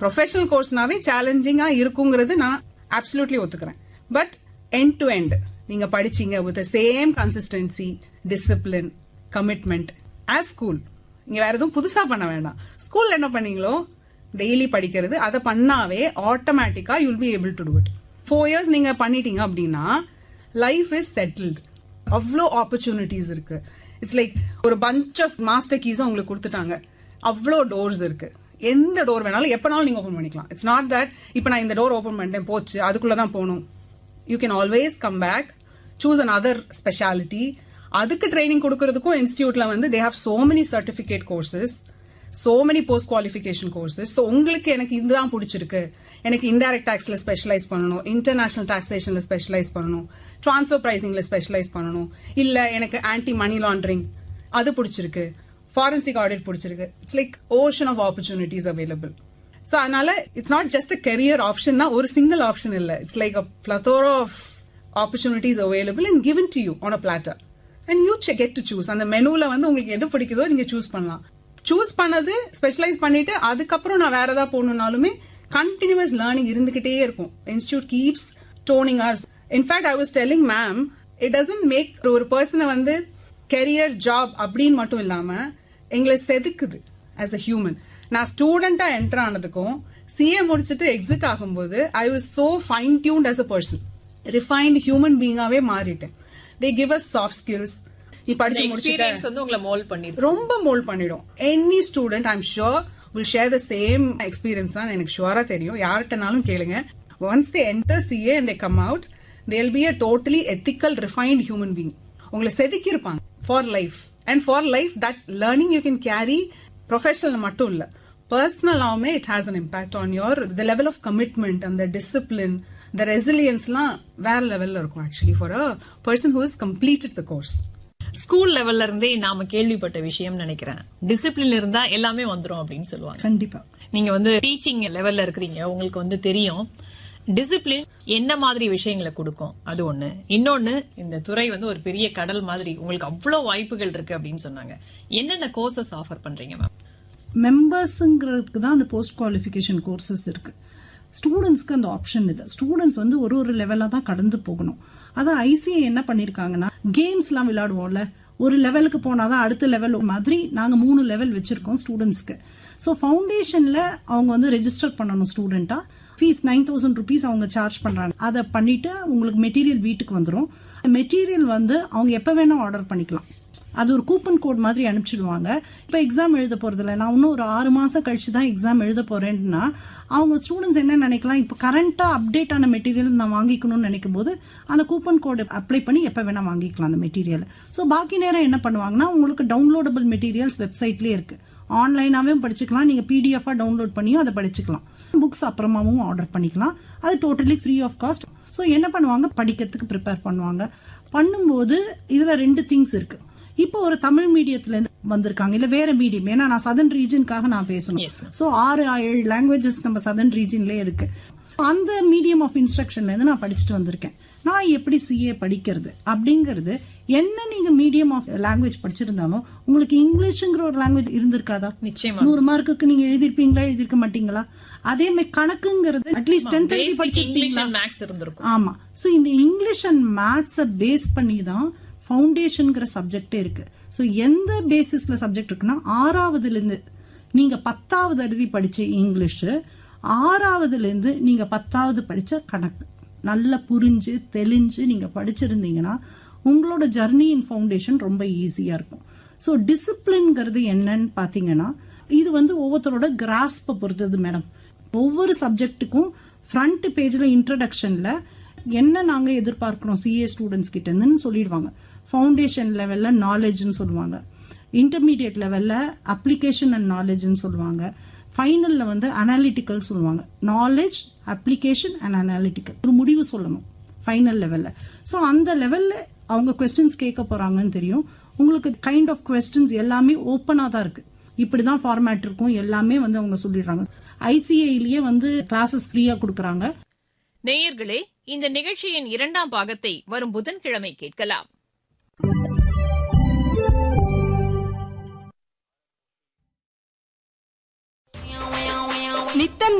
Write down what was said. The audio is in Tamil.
ப்ரொஃபஷனல் கோர்ஸ்னாவே சேலஞ்சிங்கா இருக்குங்கிறது நான் அப்சல்யூட்லி ஒத்துக்கிறேன் பட் எண்ட் டு எண்ட் நீங்க படிச்சீங்க with same consistency discipline commitment as school நீங்க வேற எதுவும் புதுசா பண்ண வேண்டாம் ஸ்கூல்ல என்ன பண்ணீங்களோ டெய்லி படிக்கிறது அதை பண்ணாவே ஆட்டோமேட்டிக்கா you'll be able to do it four years நீங்க பண்ணிட்டீங்க அப்படின்னா லைஃப் இஸ் செட்டில்டு அவ்வளோ ஆப்பர்ச்சுனிட்டிஸ் இருக்கு இட்ஸ் லைக் ஒரு பஞ்ச் ஆஃப் மாஸ்டர் கீஸும் உங்களுக்கு கொடுத்துட்டாங்க அவ்வளோ டோர்ஸ் இருக்கு எந்த டோர் வேணாலும் எப்பனாலும் நீங்க ஓபன் பண்ணிக்கலாம் இட்ஸ் நாட் தட் இப்போ நான் இந்த டோர் ஓபன் பண்ணிட்டேன் போச்சு அதுக்குள்ள தான் போகணும் you can always come back choose another specialty அதுக்கு ட்ரைனிங் கொடுக்கறதுக்கும் இன்ஸ்டியூட்ல வந்து they have so many certificate courses so many post qualification courses so உங்களுக்கு எனக்கு இதுதான் பிடிச்சிருக்கு எனக்கு இன்டைரக்ட் டாக்ஸ்ல ஸ்பெஷலைஸ் பண்ணணும் இன்டர்நேஷனல் டாக்ஸேஷன்ல ஸ்பெஷலைஸ் பண்ணணும் ட்ரான்ஸ்ஃபர் பிரைசிங்ல ஸ்பெஷலைஸ் பண்ணணும் இல்ல எனக்கு ஆன்டி மணி லாண்டரிங் அது பிடிச்சிருக்கு ஃபாரன்சிக் ஆடிட் பிடிச்சிருக்கு it's like ocean of opportunities available so அதனால it's not just a career option ஒரு சிங்கிள் ஆப்ஷன் இல்ல it's like a plethora of opportunities available and given to you on a platter and you get to choose அந்த மெனுல வந்து உங்களுக்கு எது பிடிக்குதோ நீங்க சூஸ் பண்ணலாம் சூஸ் பண்ணது ஸ்பெஷலைஸ் பண்ணிட்டு அதுக்கப்புறம் நான் வேற ஏதாவது போகணும்னாலுமே கண்டினியூஸ் லேர்னிங் இருந்துகிட்டே இருக்கும் institute keeps toning us in fact I was telling ma'am it doesn't make ஒரு பர்சனை வந்து கெரியர் ஜாப் அப்படின்னு மட்டும் இல்லாம எங்களை செதுக்குது ஆஸ் அ ஹியூமன் நான் ஸ்டூடெண்டா என்டர் ஆனதுக்கும் சிஏ முடிச்சுட்டு எக்ஸிட் ஆகும்போது I was so fine tuned as a person refined human பீங்காவே மாறிட்டேன் they give us soft skills நீ படிச்சு முடிச்சுட்ட எக்ஸ்பீரியன்ஸ் வந்து உங்களை மோல்ட் பண்ணிருக்கு ரொம்ப மோல்ட் பண்ணிடும் any student I'm sure will share the same experience தான் எனக்கு ஷுவரா தெரியும் யார்கிட்டனாலும் கேளுங்க once they enter CA and they come out they'll be a totally ethical refined human being உங்களை செதுக்கி இருப்பாங்க for life and for life that learning you can carry professional மட்டும் இல்ல பர்சனலாவுமே it has an impact on your the level of commitment அந்த டிசிப்ளின் த ரெசிலியன்ஸ்லாம் வேற லெவல்ல இருக்கும் actually for a person who is completed the course school லெவல்ல இருந்தே நாம கேள்விப்பட்ட விஷயம் நினைக்கிறேன் டிசிப்ளின் இருந்தா எல்லாமே வந்துரும் அப்படின்னு சொல்லுவாங்க கண்டிப்பா நீங்க வந்து டீச்சிங் லெவல்ல இருக்கிறீங்க உங்களுக்கு வந்து தெரியும் டிசிப்ளின் என்ன மாதிரி விஷயங்களை கொடுக்கும் அது ஒண்ணு இன்னொன்னு இந்த துறை வந்து ஒரு பெரிய கடல் மாதிரி உங்களுக்கு அவ்வளவு வாய்ப்புகள் இருக்கு அப்படின்னு சொன்னாங்க என்னென்ன கோர்சஸ் ஆஃபர் பண்றீங்க மேம் மெம்பர்ஸுங்கிறதுக்கு தான் அந்த போஸ்ட் குவாலிஃபிகேஷன் கோர்சஸ் இருக்கு ஸ்டூடெண்ட்ஸ்க்கு அந்த ஆப்ஷன் இல்லை ஸ்டூடெண்ட்ஸ் வந்து ஒரு ஒரு லெவலா தான் கடந்து போகணும் அதான் ஐசிஐ என்ன பண்ணிருக்காங்கன்னா கேம்ஸ்லாம் விளையாடுவோம்ல ஒரு லெவலுக்கு போனாதான் அடுத்த லெவல் மாதிரி நாங்க மூணு லெவல் வச்சிருக்கோம் ஸ்டூடெண்ட்ஸ்க்கு ஸோ ஃபவுண்டேஷன்ல அவங்க வந்து ரெஜிஸ்டர் பண்ணணும் ஸ்டூடெண்டா ஃபீஸ் நைன் தௌசண்ட் ருபீஸ் அவங்க சார்ஜ் பண்றாங்க அதை பண்ணிட்டு உங்களுக்கு மெட்டீரியல் வீட்டுக்கு வந்துடும் மெட்டீரியல் வந்து அவங்க எப்ப வேணா ஆர்டர் பண்ணிக்கலாம் அது ஒரு கூப்பன் கோட் மாதிரி அனுப்பிச்சிடுவாங்க இப்போ எக்ஸாம் எழுத போறதில்ல நான் இன்னும் ஒரு ஆறு மாசம் கழிச்சு தான் எக்ஸாம் எழுத போறேன்னா அவங்க ஸ்டூடெண்ட்ஸ் என்ன நினைக்கலாம் இப்போ கரண்டா அப்டேட் ஆன மெட்டீரியல் நான் வாங்கிக்கணும்னு நினைக்கும் போது அந்த கூப்பன் கோட் அப்ளை பண்ணி எப்போ வேணா வாங்கிக்கலாம் அந்த மெட்டீரியல் ஸோ பாக்கி நேரம் என்ன பண்ணுவாங்கன்னா உங்களுக்கு டவுன்லோடபிள் மெட்டீரியல்ஸ் வெப்சைட்லேயே இருக்கு ஆன்லைனாவே படிச்சுக்கலாம் நீங்க பிடிஎஃபா டவுன்லோட் பண்ணியும் அதை படிச்சுக்கலாம் புக்ஸ் அப்புறமாவும் ஆர்டர் பண்ணிக்கலாம் அது totally free of cost so என்ன பண்ணுவாங்க படிக்கிறதுக்கு ப்ரிப்பேர் பண்ணுவாங்க பண்ணும்போது இதுல ரெண்டு திங்ஸ் இருக்கு இப்போ ஒரு தமிழ் மீடியத்துல இருந்து வந்திருக்காங்க இல்ல வேற மீடியம் ஏன்னா நான் சதன் ரீஜனுக்காக நான் பேசணும் Yes, ma'am. சோ ஆறு ஏழு லாங்குவேஜஸ் நம்ம சதன் ரீஜன்லயே இருக்கு அந்த மீடியம் ஆஃப் இன்ஸ்ட்ரக்ஷன்ல இருந்து நான் படிச்சுட்டு வந்திருக்கேன் நான் எப்படி சிஏ படிக்கிறது அப்படிங்கறது என்ன நீங்க மீடியம் ஆஃப் லாங்குவேஜ் படிச்சிருந்தாலும் உங்களுக்கு இங்கிலீஷ்ங்கிற ஒரு லாங்குவேஜ் இருந்திருக்காதா நிச்சயமா நூறு மார்க்குக்கு நீங்க எழுதிருப்பீங்களா எழுதிருக்க மாட்டீங்களா அதே மாதிரி கணக்குங்கிறது அட்லீஸ்ட் டென்த் எழுதி பேசிக் இங்கிலீஷ் படிச்சிருப்பீங்களா அண்ட் மேக்ஸ் இருந்திருக்கும் ஆமா சோ இந்த இங்கிலீஷ் அண்ட் மேத்ஸ பேஸ் பண்ணி தான் ஃபவுண்டேஷன்ங்கிற சப்ஜெக்டே இருக்கு சோ எந்த பேசிஸ்ல சப்ஜெக்ட் இருக்குன்னா ஆறாவதுல இருந்து நீங்க பத்தாவது எழுதி படிச்ச இங்கிலீஷ் ஆறாவதுல இருந்து நீங்க பத்தாவது படிச்ச கணக்கு நல்லா புரிஞ்சு தெளிஞ்சு நீங்க படிச்சிருந்தீங்கன்னா உங்களோட ஜர்னி இன் ஃபவுண்டேஷன் ரொம்ப ஈஸியா இருக்கும் ஸோ டிசிப்ளின்ங்கிறது என்னன்னு பாத்தீங்கன்னா இது வந்து ஒவ்வொருத்தரோட கிராஸ்பை பொறுத்தது மேடம் ஒவ்வொரு சப்ஜெக்ட்டுக்கும் ஃப்ரண்ட் பேஜ்ல இன்ட்ரடக்ஷன்ல என்ன நாங்க எதிர்பார்க்கிறோம் சிஏ ஸ்டூடெண்ட்ஸ் கிட்ட இருந்துன்னு சொல்லிடுவாங்க ஃபவுண்டேஷன் லெவல்ல நாலேஜ்னு சொல்லுவாங்க இன்டர்மீடியட் லெவல்ல அப்ளிகேஷன் அண்ட் நாலேஜ்னு சொல்லுவாங்க ஃபைனல்ல வந்து அனாலிட்டிக்கல் சொல்லுவாங்க நாலேஜ் அப்ளிகேஷன் அண்ட் அனாலிட்டிக்கல் ஒரு முடிவு சொல்லணும் ஃபைனல் லெவல்ல ஸோ அந்த லெவல்ல அவங்க கொஸ்டின்ஸ் கேட்க போறாங்கன்னு தெரியும் உங்களுக்கு கைண்ட் ஆஃப் கொஸ்டின்ஸ் எல்லாமே ஓப்பனா தான் இருக்கு இப்படிதான் ஃபார்மேட் இருக்கும் எல்லாமே வந்து அவங்க சொல்லிடுறாங்க ஐசிஐலயே வந்து கிளாஸஸ் ஃப்ரீயா கொடுக்கறாங்க நேயர்களே இந்த நிகழ்ச்சியின் இரண்டாம் பாகத்தை வரும் புதன்கிழமை கேட்கலாம் நித்தம்